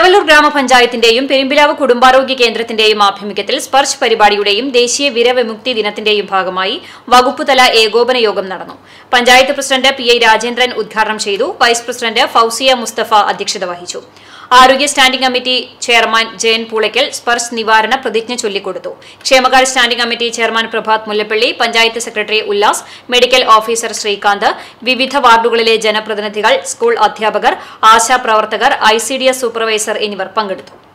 കൊടുങ്ങല്ലൂർ ഗ്രാമപഞ്ചായത്തിന്റെയും പെരുമ്പിലാവ് കുടുംബാരോഗ്യ കേന്ദ്രത്തിന്റെയും ആഭിമുഖ്യത്തിൽ സ്പർശ് പരിപാടിയുടെയും ദേശീയ വിരവിമുക്തി ദിനത്തിന്റെയും ഭാഗമായി വകുപ്പുതല ഏകോപന യോഗം നടന്നു panchayat president P I Rajendran ഉദ്ഘാടനം ചെയ്തു വൈസ് പ്രസിഡന്റ് ഫൌസിയ മുസ്തഫ അധ്യക്ഷത വഹിച്ചു ആരോഗ്യ standing committee chairman Jayan Poolakkal Sparsh നിവാരണ പ്രതിജ്ഞ ചൊല്ലിക്കൊടുത്തു ക്ഷേമകാര്യ standing committee chairman Prabhath Mullappally panchayat secretary Ullas medical officer Sreekanth വിവിധ വാർഡുകളിലെ ജനപ്രതിനിധികൾ സ്കൂൾ അധ്യാപകർ ആശാപ്രവർത്തകർ I C D S supervisor എന്നിവർ പങ്കെടുത്തു